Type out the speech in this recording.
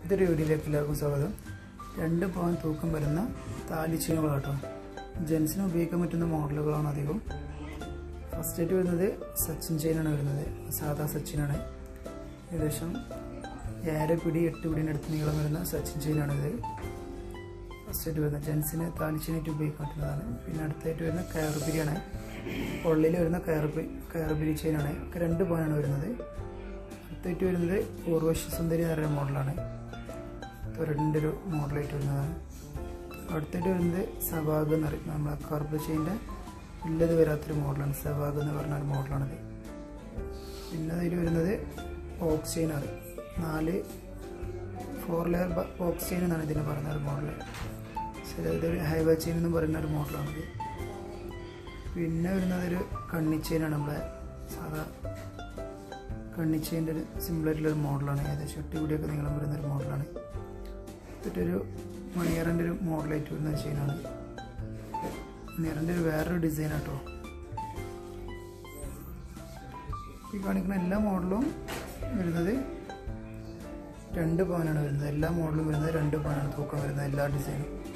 ഇതൊരു വീഡിയോയിലേക്ക് എല്ലാവർക്കും സ്വാഗതം രണ്ട് പവൻ തൂക്കം വരുന്ന താലി ചെയിനുകളാട്ടോ ജെൻസിന് ഉപയോഗിക്കാൻ പറ്റുന്ന മോഡലുകളാണ് അധികം ഫസ്റ്റ് ആയിട്ട് വരുന്നത് സച്ചിൻ ചെയിനാണ് വരുന്നത് സാധാ സച്ചിനാണ് ഏകദേശം ഏഴര പിടി എട്ട് പിടിൻ്റെ അടുത്ത് നീളം വരുന്ന സച്ചിൻ ചെയിനാണിത് ഫസ്റ്റ് ആയിട്ട് വരുന്നത് ജെൻസിന് താലി ചെയിനായിട്ട് ഉപയോഗിക്കാൻ പറ്റുന്നതാണ് പിന്നെ അടുത്തായിട്ട് വരുന്ന കയറുപിരിയാണ് ഉള്ളിൽ വരുന്ന കയറുപി കയറുപിരി ചെയിനാണ് ഒക്കെ രണ്ട് പവനാണ് വരുന്നത് അടുത്തായിട്ട് വരുന്നത് ഊർവശി സുന്ദരി എന്ന് പറയുന്ന മോഡലാണ് തൊരടിൻ്റെ ഒരു മോഡലായിട്ട് വരുന്നതാണ് അടുത്തായിട്ട് വരുന്നത് സവാഗ് എന്ന് പറയും നമ്മളെ കർബ് ചെയിൻ്റെ ഇല്ലത് വരാത്തൊരു മോഡലാണ് സവാഗ് എന്ന് പറഞ്ഞ ഒരു മോഡലാണിത് പിന്നെ അതിൽ വരുന്നത് ഓക്സ് ചെയിൻ ആണ് നാല് ഫോർ ലെയർ ഓക്സ് ചെയിൻ എന്നാണ് ഇതിന് പറയുന്ന ഒരു മോഡൽ ശരി ഇതൊരു ഹൈവേ ചെയിൻ എന്ന് പറയുന്ന ഒരു മോഡലാണിത് പിന്നെ വരുന്നത് ഒരു കണ്ണി ചെയിനാണ് നമ്മളെ സാധാ കണ്ണിച്ചേൻ്റെ ഒരു സിമ്പിളായിട്ടുള്ളൊരു മോഡലാണ് ഏകദേശം എട്ട് കൂടിയൊക്കെ നീളം വരുന്ന ഒരു മോഡലാണ് എന്നിട്ടൊരു മണിയറിൻ്റെ ഒരു മോഡലായിട്ട് വരുന്ന ഒരു ചെയിനാണ് മണിയറിൻ്റെ ഒരു വേറൊരു ഡിസൈൻ ആട്ടോ ഈ കാണിക്കുന്ന എല്ലാ മോഡലും വരുന്നത് രണ്ട് പവനാണ് വരുന്നത് എല്ലാ മോഡലും വരുന്നത് രണ്ട് പവനാണ് തൂക്കം വരുന്നത് എല്ലാ ഡിസൈനും